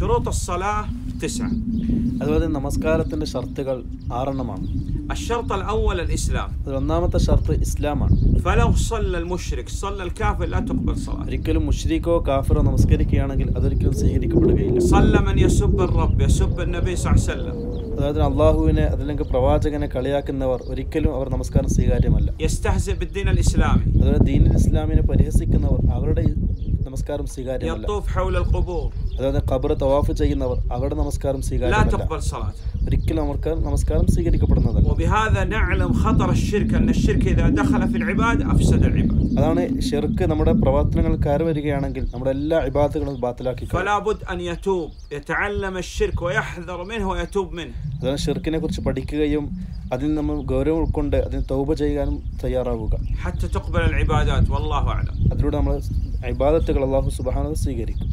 شروط الصلاة تسعة അതുപോലെ തന്നെ നമസ്കാരത്തിൻ്റെ ഷർത്തുകൾ ആറെണ്ണമാണ് الشرط الأول الإسلام അതിൽ ഒന്നാമത്തെ ഷർത്ത് ഇസ്ലാമാണ് فلو صلى المشرك صلى الكافر لا تقبل صلاته ഒരിക്കലും മുഷ്രിക്കോ കാഫിറോ നമസ്കരിക്കുകയാണെങ്കിൽ അതൊരിക്കലും സ്വീകരിക്കപ്പെടുകയില്ല صلى من يسب الرب يسب النبي صلى الله عليه وسلم അതായത് അള്ളാഹുവിനെ അതല്ലെങ്കിൽ പ്രവാചകനെ കളിയാക്കുന്നവർ ഒരിക്കലും അവർ നമസ്കാരം സ്വീകാര്യമല്ല يستهزئ بالدين الإسلامي അതുപോലെ ദീനിൽ ഇസ്ലാമിനെ പരിഹസിക്കുന്നവർ അവരുടെ നമസ്കാരം സ്വീകാര്യമല്ല يطوف حول القبور അതായത് ഖബർ തവാഫ് ചെയ്യുന്നവർ അവരുടെ നമസ്കാരം لا സ്വീകാര്യമല്ല تقبل صلاته ഒരിക്കലും അവർക്ക് നമസ്കാരം സ്വീകരിക്കപ്പെടുന്നതല്ല وبهذا نعلم خطر الشرك أن الشرك إذا دخل في العبادة أفسد العبادة അതാണ് ഷെർക്ക് നമ്മുടെ പ്രവർത്തനങ്ങൾ കയറി വരികയാണെങ്കിൽ നമ്മുടെ എല്ലാ ഇബാദത്തുകളും ബാത്തിലാക്കി കളയും. فلا بد أن يتوب يتعلم الشرك ويحذر منه ويتوب منه അതാണ് ഷെർക്കിനെ കുറിച്ച് പഠിക്കുകയും അതിൽ നമ്മൾ ഗൗരവം ഉൾക്കൊണ്ട് അതിന് തൗബ ചെയ്യാനും തയ്യാറാവുക حتى تقبل العبادات والله أعلم അതിലൂടെ നമ്മൾ ഇബാദത്തുകൾ അള്ളാഹു സുബാന സ്വീകരിക്കും